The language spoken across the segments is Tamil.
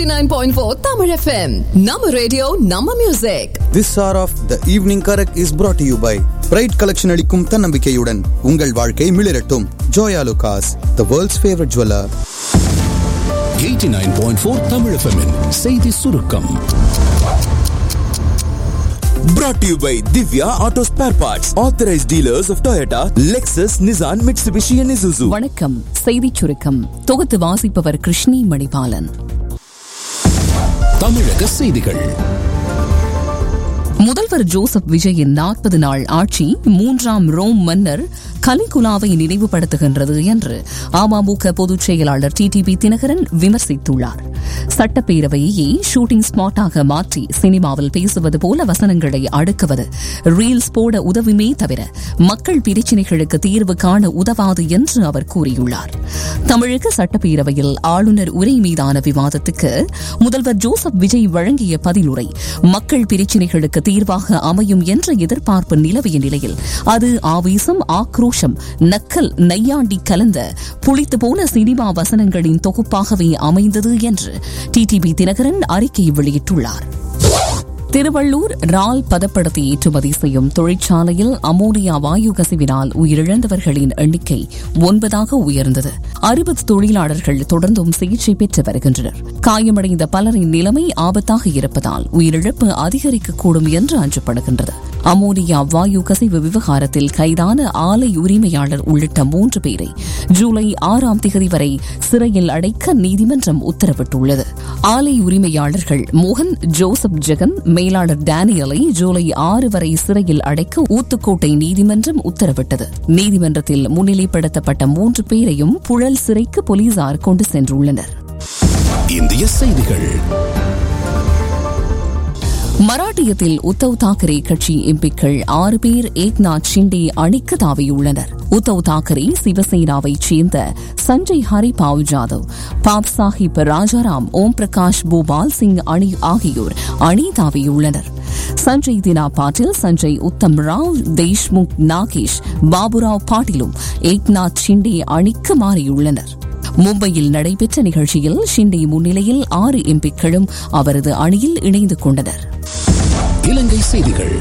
89.4 Tamil FM. Nama radio, Nama music. This hour of the evening correct is brought to you by pride collection அளிக்கும் தன்னம்பிக்கையுடன் உங்கள் வாழ்க்கை மிளிரட்டும் Joyalukkas the world's favourite jeweller 89.4 Tamil FM -இன் செய்தி சுருக்கம் Brought to you by Divya Auto Spare Parts, authorized dealers of Toyota, Lexus, Nissan, Mitsubishi, and Isuzu. வணக்கம் செய்திச் சுருக்கம் தொகுத்து வாசிப்பவர் கிருஷ்ணி மணிபாலன் தமிழக செய்திகள் முதல்வர் ஜோசப் விஜயின் நாற்பது நாள் ஆட்சி மூன்றாம் ரோம் மன்னர் கலிகுலாவை நினைவுபடுத்துகின்றது என்று அமமுக பொதுச் செயலாளர் டிடிபி தினகரன் விமர்சித்துள்ளார் சட்டப்பேரவையே ஷூட்டிங் ஸ்பாட்டாக மாற்றி சினிமாவில் பேசுவது போல வசனங்களை அடுக்குவது ரீல்ஸ் போட உதவுமே தவிர மக்கள் பிரச்சினைகளுக்கு தீர்வு காண உதவாது என்று அவர் கூறியுள்ளார் தமிழக சட்டப்பேரவையில் ஆளுநர் உரை மீதான விவாதத்துக்கு முதல்வர் ஜோசப் விஜய் வழங்கிய பதிலுரை மக்கள் பிரச்சினைகளுக்கு தீர்வாக அமையும் என்ற எதிர்பார்ப்பு நிலவிய நிலையில் அது ஆவேசம் ஆக்ரோஷம் நக்கல் நையாண்டி கலந்த புளித்து போன சினிமா வசனங்களின் தொகுப்பாகவே அமைந்தது என்று டிடிபி தினகரன் அறிக்கை வெளியிட்டுள்ளார் திருவள்ளூர் ரால் பதப்படுத்தி ஏற்றுமதி செய்யும் தொழிற்சாலையில் அமோனியா வாயு கசிவினால் உயிரிழந்தவர்களின் எண்ணிக்கை ஒன்பதாக உயர்ந்தது அறுபது தொழிலாளர்கள் தொடர்ந்தும் சிகிச்சை பெற்று வருகின்றனர் காயமடைந்த பலரின் நிலைமை ஆபத்தாக இருப்பதால் உயிரிழப்பு அதிகரிக்கக்கூடும் என்று அஞ்சப்படுகின்றது அமோனியா வாயு கசிவு விவகாரத்தில் கைதான ஆலை உரிமையாளர் உள்ளிட்ட மூன்று பேரை ஜூலை ஆறாம் தேதி வரை சிறையில் அடைக்க நீதிமன்றம் உத்தரவிட்டுள்ளது ஆலை உரிமையாளர்கள் மோகன் ஜோசப் ஜெகன் மேலாளர் டேனியலை ஜூலை ஆறு வரை சிறையில் அடைக்க ஊத்துக்கோட்டை நீதிமன்றம் உத்தரவிட்டது நீதிமன்றத்தில் முன்னிலைப்படுத்தப்பட்ட மூன்று பேரையும் புழல் சிறைக்கு போலீசார் கொண்டு சென்றுள்ளனர் இந்திய செய்திகள் மராட்டியத்தில் உத்தவ் தாக்கரே கட்சி எம்பிக்கள் ஆறு பேர் ஏக்நாத் ஷிண்டே அணிக்கு தாவியுள்ளனர் உத்தவ் தாக்கரே சிவசேனாவைச் சேர்ந்த சஞ்சய் ஹரிபாவ் ஜாதவ் பாப் சாஹிப் ராஜாராம் ஓம் பிரகாஷ் பூபால் சிங் அணி ஆகியோர் அணி தாவியுள்ளனர் சஞ்சய் தினா பாட்டில் சஞ்சய் உத்தம் ராவ் தேஷ்முக் நாகேஷ் பாபுராவ் பாட்டிலும் ஏக்நாத் ஷிண்டே அணிக்கு மாறியுள்ளனர் மும்பையில் நடைபெற்ற நிகழ்ச்சியில் ஷிண்டே முன்னிலையில் ஆறு எம்பிக்களும் அவரது அணியில் இணைந்து கொண்டனர் இலங்கை செய்திகள்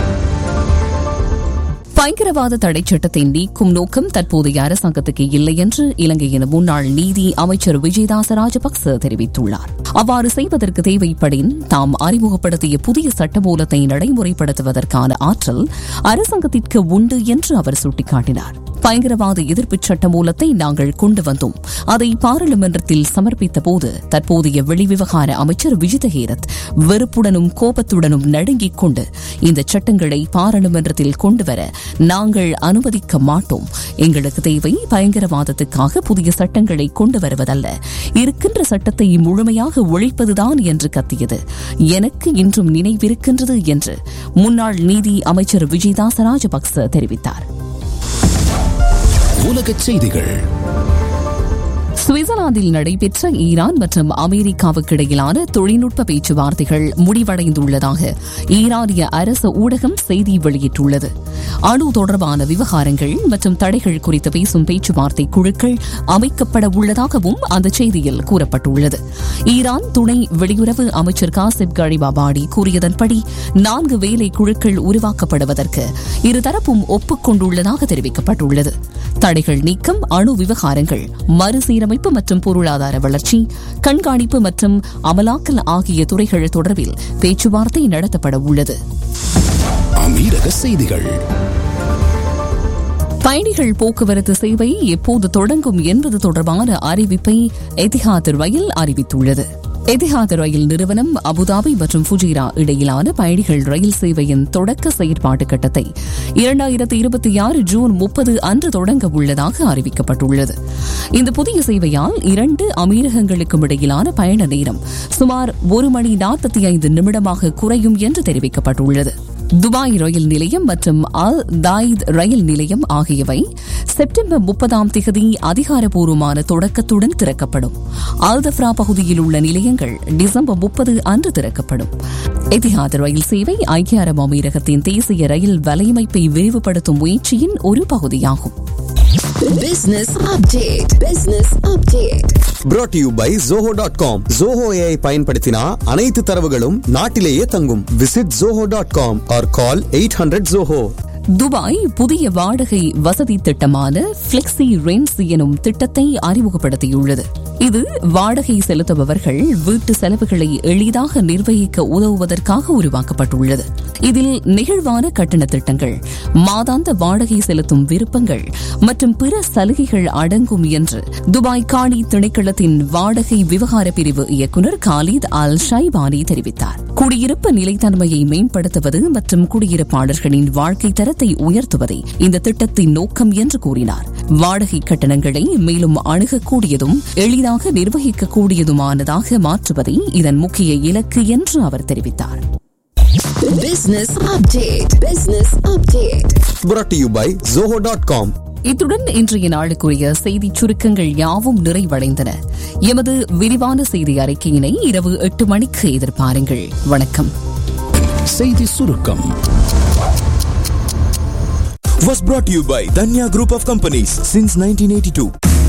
பயங்கரவாத தடை சட்டத்தை நீக்கும் நோக்கம் தற்போதைய அரசாங்கத்துக்கு இல்லை என்று இலங்கையின் முன்னாள் நீதி அமைச்சர் விஜயதாச ராஜபக்ச தெரிவித்துள்ளார் அவ்வாறு செய்வதற்கு தேவைப்படின் தாம் அறிமுகப்படுத்திய புதிய சட்டமூலத்தை நடைமுறைப்படுத்துவதற்கான ஆற்றல் அரசாங்கத்திற்கு உண்டு என்று அவர் சுட்டிக்காட்டினார் பயங்கரவாத எதிர்ப்பு சட்டமூலத்தை நாங்கள் கொண்டு வந்தோம் அதை பாராளுமன்றத்தில் சமர்ப்பித்த போது தற்போதைய வெளிவிவகார அமைச்சர் விஜித ஹேரத் வெறுப்புடனும் கோபத்துடனும் நடுங்கிக் கொண்டு இந்த சட்டங்களை பாராளுமன்றத்தில் கொண்டுவர நாங்கள் அனுமதிக்க மாட்டோம் எங்களுக்கு தேவை பயங்கரவாதத்துக்காக புதிய சட்டங்களை கொண்டு வருவதல்ல இருக்கின்ற சட்டத்தை முழுமையாக ஒழிப்பதுதான் என்று கத்தியது எனக்கு இன்றும் நினைவிருக்கின்றது என்று முன்னாள் நீதி அமைச்சர் விஜயதாச ராஜபக்ச தெரிவித்தார் உலகச் செய்திகள் சுவிட்சர்லாந்தில் நடைபெற்ற ஈரான் மற்றும் அமெரிக்காவுக்கு இடையிலான தொழில்நுட்ப பேச்சுவார்த்தைகள் முடிவடைந்துள்ளதாக ஈரானிய அரசு ஊடகம் செய்தி வெளியிட்டுள்ளது அணு தொடர்பான விவகாரங்கள் மற்றும் தடைகள் குறித்து பேசும் பேச்சுவார்த்தை குழுக்கள் அமைக்கப்பட உள்ளதாகவும் அந்த செய்தியில் கூறப்பட்டுள்ளது ஈரான் துணை வெளியுறவு அமைச்சர் காசிப் கழிபாபாடி கூறியதன்படி நான்கு வேலை குழுக்கள் உருவாக்கப்படுவதற்கு இருதரப்பும் ஒப்புக்கொண்டுள்ளதாக தெரிவிக்கப்பட்டுள்ளது தடைகள் நீக்கம் அணு விவகாரங்கள் மறுசீரமைப்பு மற்றும் பொருளாதார வளர்ச்சி கண்காணிப்பு மற்றும் அமலாக்கல் ஆகிய துறைகள் தொடர்பில் பேச்சுவார்த்தை நடத்தப்பட உள்ளது அமீரக செய்திகள் பயணிகள் போக்குவரத்து சேவை எப்போது தொடங்கும் என்பது தொடர்பான அறிவிப்பை எதிஹாத் ரயில் அறிவித்துள்ளது எதிஹாத் ரயில் நிறுவனம் அபுதாபி மற்றும் ஃபுஜிரா இடையிலான பயணிகள் ரயில் சேவையின் தொடக்க செயற்பாட்டு கட்டத்தை இரண்டாயிரத்தி இருபத்தி ஆறு ஜூன் முப்பது அன்று தொடங்க உள்ளதாக அறிவிக்கப்பட்டுள்ளது இந்த புதிய சேவையால் இரண்டு அமீரகங்களுக்கும் இடையிலான பயண நேரம் சுமார் ஒரு மணி நாற்பத்தி ஐந்து நிமிடமாக குறையும் என்று தெரிவிக்கப்பட்டுள்ளது துபாய் ரயில் நிலையம் மற்றும் அல் தாயித் ரயில் நிலையம் ஆகியவை செப்டம்பர் முப்பதாம் தேதி அதிகாரப்பூர்வமான தொடக்கத்துடன் திறக்கப்படும் அல்தப்ரா பகுதியில் உள்ள நிலையங்கள் டிசம்பர் முப்பது அன்று திறக்கப்படும் எதிஹாத் ரயில் சேவை ஐக்கிய அரபு அமீரகத்தின் தேசிய ரயில் வலையமைப்பை விரிவுபடுத்தும் முயற்சியின் ஒரு பகுதியாகும் Business update. Business update. brought to you by zoho.com dot com Zoho AI பயன்படுத்தினா அனைத்து தரவுகளும் நாட்டிலேயே தங்கும் visit zoho.com dot com or call eight hundred Zoho Dubai புதிய வாடகை வசதி திட்டமான பிளெக்சி ரென்ஸ் எனும் திட்டத்தை அறிமுகப்படுத்தியுள்ளது இது வாடகை செலுத்துபவர்கள் வீட்டு செலவுகளை எளிதாக நிர்வகிக்க உதவுவதற்காக உருவாக்கப்பட்டுள்ளது இதில் நெகிழ்வான கட்டண திட்டங்கள் மாதாந்த வாடகை செலுத்தும் விருப்பங்கள் மற்றும் பிற சலுகைகள் அடங்கும் என்று துபாய் காணி திணைக்களத்தின் வாடகை விவகார பிரிவு இயக்குநர் காலித் அல் ஷைபானி தெரிவித்தார் குடியிருப்பு நிலைத்தன்மையை மேம்படுத்துவது மற்றும் குடியிருப்பாளர்களின் வாழ்க்கை தரத்தை உயர்த்துவதே இந்த திட்டத்தின் நோக்கம் என்று கூறினார் வாடகை கட்டணங்களை மேலும் அணுகக்கூடியதும் எளிதாக நிர்வகிக்கக்கூடியதுமானதாக மாற்றுவதே இதன் முக்கிய இலக்கு என்று அவர் தெரிவித்தார் Business update. Business update. brought to you by zoho.com dot com இத்துடன் இன்றைய நாளுக்குரிய செய்தி சுருக்கங்கள் யாவும் நிறைவடைந்தன எமது விரிவான செய்தி அறிக்கையினை இரவு எட்டு மணிக்கு எதிர்பாருங்கள் வணக்கம் செய்தி சுருக்கம் Was brought to you by Danya Group of Companies since 1982.